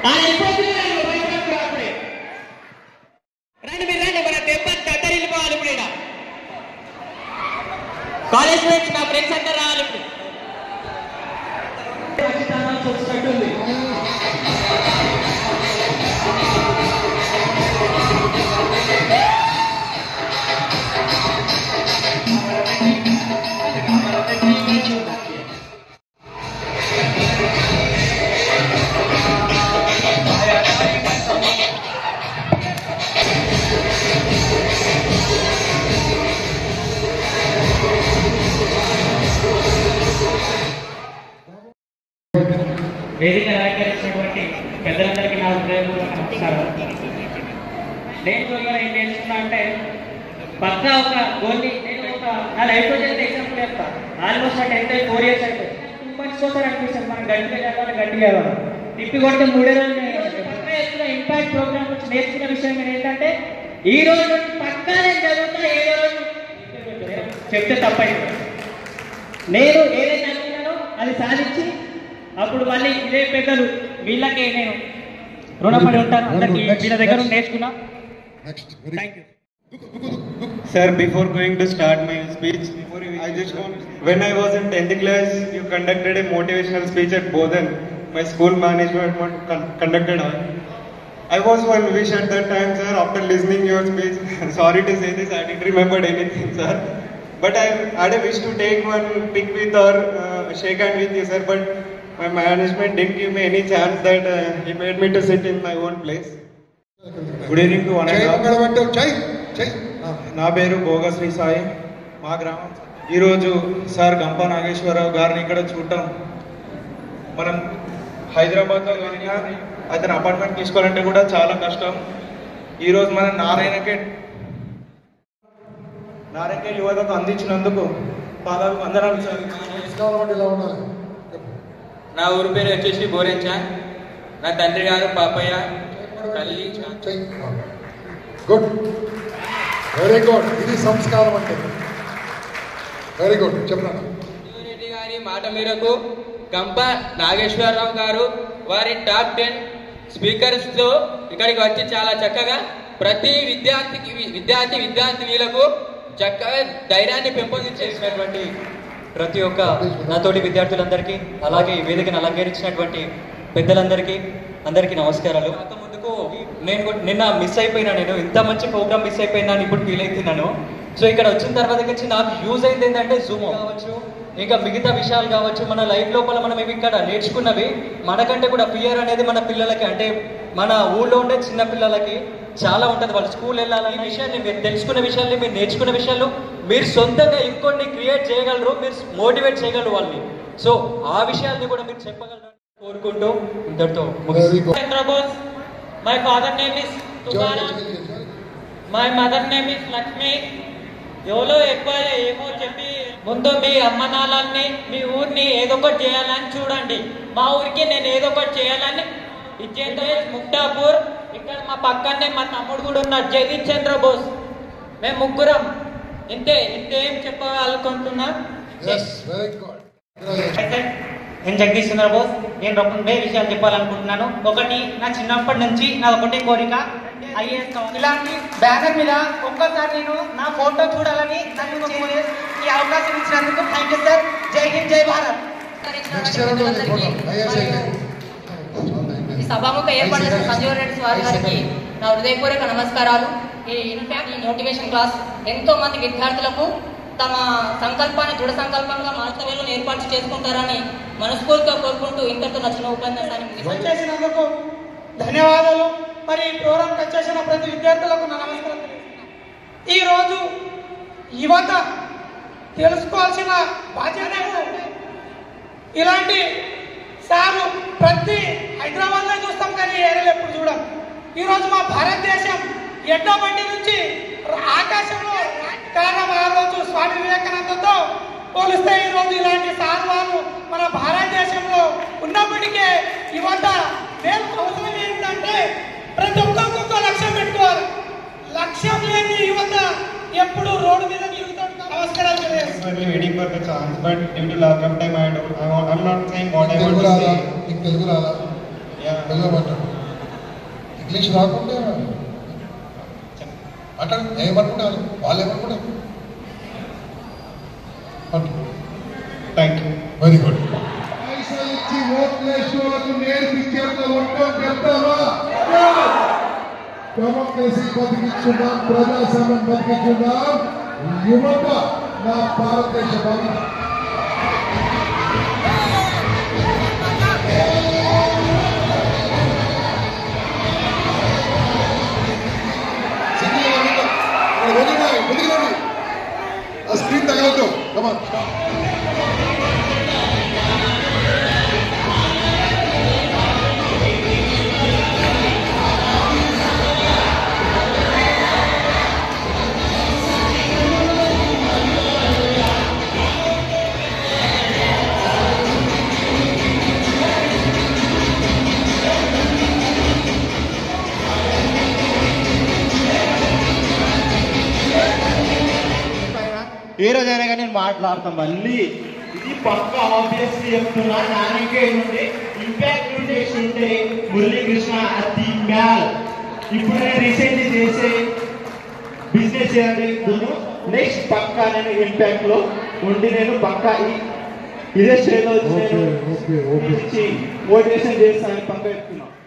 ఆయన వెళ్ళిపోతున్నాడు భయపడకు అప్పుడే రండి మీరు రండి మన దెబ్బ దద్దరిల్లిపోవాలి ఇప్పుడు ఈడ కాలేజ్ ఫ్రెండ్స్ నా ఫ్రెండ్స్ అందరు రావాలి ఇప్పుడు వచ్చినట్టుంది వేదిక అలంకరించినటువంటి పెద్దలందరికీ నా హృదయపూర్వక నమస్కారం నేను ఇవాళ ఏం నేర్చుకున్నా అంటే పక్కా ఒక గోల్ని నేను ఒక నా లైఫ్లో జరిగిన ఎగ్జాంపుల్ చెప్తా ఆల్మోస్ట్ నా టెన్త్ అయి ఫోర్ ఇయర్స్ అయితే టూ మంత్స్ కోసం అనిపిస్తుంది మనం గట్టిగా చదవాలి గట్టిగా చదవాలి తిప్పి కొడితే మూడే రోజులు ఇంపాక్ట్ ప్రోగ్రామ్ వచ్చి నేర్చుకున్న విషయం ఏంటంటే ఈ రోజు నుంచి పక్కా నేను చదువుతా ఏదో రోజు చెప్తే తప్పైంది నేను ఏదైతే అనుకున్నానో అది సాధించి అప్పుడు మళ్ళీ ఇదే పెద్దలు వీళ్ళకే నేను రుణపడి ఉంటాను అందరికి వీళ్ళ దగ్గర నుండి నేర్చుకున్నా next very thank you Sir, before going to start my speech, I just want, when I was in 10th class, you conducted a motivational speech at Bodhan. My school management con- conducted one. I was one wish at that time, sir, after listening your speech. Sorry to say this, I didn't remember anything, sir. But I had a wish to take one pic with or uh, shake hand with you, sir. But my management didn't give me any chance that uh, he made me to sit in my own place. Good evening to one జై and all. మంగళం అంటే జై జై ఆ, నా పేరు భోగ శ్రీ సాయి మా గ్రామం ఈరోజు సార్ గంప నాగేశ్వరరావు గారిని ఇక్కడ చూడటం మనం హైదరాబాద్లో కానీ అతను అపార్ట్మెంట్ తీసుకోవాలంటే కూడా చాలా కష్టం ఈరోజు మన నారాయణకే నారాయణకే యువతకు అందించినందుకు పాదాలు వందనాలు సార్ నమస్కారం అంటే ఇలా ఉండాలి నా ఊరి పేరు వచ్చేసి బోరెంచా నా తండ్రి గారు పాపయ్య తల్లి జై గుడ్ వెరీ గుడ్ ఇది సంస్కారం అంటే వెరీ గుడ్ చెప్పనా రెడ్డి గారి మాట మేరకు గంప నాగేశ్వరరావు గారు వారి టాప్ టెన్ స్పీకర్స్ తో ఇక్కడికి వచ్చి చాలా చక్కగా ప్రతి విద్యార్థికి విద్యార్థి విద్యార్థినులకు చక్కగా ధైర్యాన్ని పెంపొందించేసినటువంటి ప్రతి ఒక్క నాతోటి విద్యార్థులందరికీ అలాగే ఈ వేదికను అలంకరించినటువంటి పెద్దలందరికీ అందరికీ నమస్కారాలు అంత ముందుకు నేను కూడా నిన్న మిస్ అయిపోయినా నేను ఇంత మంచి ప్రోగ్రామ్ మిస్ అయిపోయినా అని ఇప్పుడు ఫీల్ అవుతున్నాను సో ఇక్కడ వచ్చిన తర్వాత వచ్చి నాకు యూజ్ అయింది ఏంటంటే జూమ్ కావచ్చు ఇంకా మిగతా విషయాలు కావచ్చు మన లైఫ్ లోపల మనం ఇవి ఇక్కడ నేర్చుకున్నవి మనకంటే కూడా ఫియర్ అనేది మన పిల్లలకి అంటే మన ఊళ్ళో ఉండే చిన్న పిల్లలకి చాలా ఉంటుంది వాళ్ళు స్కూల్ వెళ్ళాలని విషయాన్ని మీరు తెలుసుకున్న విషయాల్ని మీరు నేర్చుకున్న విషయాలు మీరు సొంతంగా ఇంకొన్ని క్రియేట్ చేయగలరు మీరు మోటివేట్ చేయగలరు వాళ్ళని సో ఆ విషయాల్ని కూడా మీరు చెప్పగలరు కోరుకుంటూ ఇంతటితో very good Chandrabose. My father name is Tukaram. My mother name is Lakshmi. ఎవరో ఎక్కువ ఏమో చెప్పి ముందు మీ అమ్మ నాన్నల్ని మీ ఊరిని ఏదో ఒకటి చేయాలని చూడండి మా ఊరికి నేను ఏదో ఒకటి చేయాలని ఇచ్చేంతో ముక్తాపూర్ ఇక్కడ మా పక్కనే మా తమ్ముడు కూడా ఉన్నాడు జగదీష్ చంద్రబోస్ మేము ముగ్గురం ఇంతే ఇంతేం చెప్పాలనుకుంటున్నా ఎస్ వెరీ గుడ్ నేను జగదీష్ చంద్రబోస్ నేను రెండే విషయాలు చెప్పాలనుకుంటున్నాను ఒకటి నా చిన్నప్పటి నుంచి నా ఒకటే కోరిక ఐఏఎస్ ఇలాంటి బ్యానర్ మీద ఒక్కసారి నేను నా ఫోటో చూడాలని నన్ను కోరి ఈ అవకాశం ఇచ్చినందుకు thank you sir Jai Hind Jai Bharat next year ఉంటుంది ఫోటో ఐఎస్ అయితే ఈ సభాముఖ ఏర్పాటు చేసిన సంజీవ రెడ్డి సార్ గారికి నా హృదయపూర్వక నమస్కారాలు ఈ ఇన్ఫాక్ట్ ఈ మోటివేషన్ క్లాస్ ఎంతో మంది విద్యార్థులకు తమ సంకల్పాన్ని దృఢ సంకల్పంగా మార్తవేలను ఏర్పాటు చేసుకుంటారని మనస్ఫూర్తిగా కోరుకుంటూ ఇంతటితో నచ్చిన ఉపన్యాసాన్ని ముగిస్తున్నాను. చేసినందుకు ధన్యవాదాలు మరి ఈ ప్రోగ్రాంకి వచ్చేసిన ప్రతి విద్యార్థులకు నా నమస్కారం తెలియజేస్తున్నాను. ఈ రోజు యువత తెలుసుకోవాల్సిన బాధ్యత ఏంటంటే ఇలాంటి సారు ప్రతి హైదరాబాద్లో చూస్తాం కానీ ఏరియాలో ఎప్పుడు చూడం ఈరోజు మా భారతదేశం ఎడ్ల బండి నుంచి ఆకాశంలో కారణం ఆ రోజు స్వామి వివేకానందతో పోలిస్తే ఈ రోజు ఇలాంటి సాధువాలు మన భారతదేశంలో ఉన్నప్పటికీ యువత మేము అవసరం ఏంటంటే ప్రతి ఒక్కరికి ఒక్క లక్ష్యం పెట్టుకోవాలి లక్ష్యం లేని యువత ఎప్పుడు రోడ్డు మీద తిరుగుతాడు నమస్కారాలు తెలియజేస్తాను Eagerly waiting for the chance, but due to lack of time, I don't. I want, I'm not saying what I Telugu want to రాదా say. నీకు తెలుగు రాదా Yeah. తెలుగు మాట్లాడు ఇంగ్లీష్ రాకుండా అంటే ఏమనుకుంటారు వాళ్ళు ఏమనుకుంటారు థ్యాంక్ యూ వెరీ గుడ్ ఇచ్చి ఓట్లేశ్వరకు నేర్పించేంత ఉండడం చెప్తావా డెమోక్రసీ బతికించున్నాం ప్రజాస్వామ్యం బతికించున్నాం యువత నా భారతదేశ భవనం సింగిల్ వెళ్ళినాయి ముందుకు ఆ స్క్రీన్ తగలద్దు కమాన్ ఏ రోజైనా కానీ నేను మాట్లాడతాం మళ్ళీ ఇది పక్క ఆబ్వియస్లీ చెప్తున్నా నానికే నుండి ఇంపాక్ట్ నుండి చేసి ఉంటే మురళీకృష్ణ అతి మ్యాల్ ఇప్పుడు నేను రీసెంట్లీ చేసే బిజినెస్ చేయాలి నెక్స్ట్ పక్కా నేను ఇంపాక్ట్ లో ఉండి నేను పక్కా ఈ ఇదే స్టేజ్ లో వచ్చి నేను ఓకే ఓకే ఓకే మోటివేషన్ చేస్తానని పక్క చెప్తున్నాను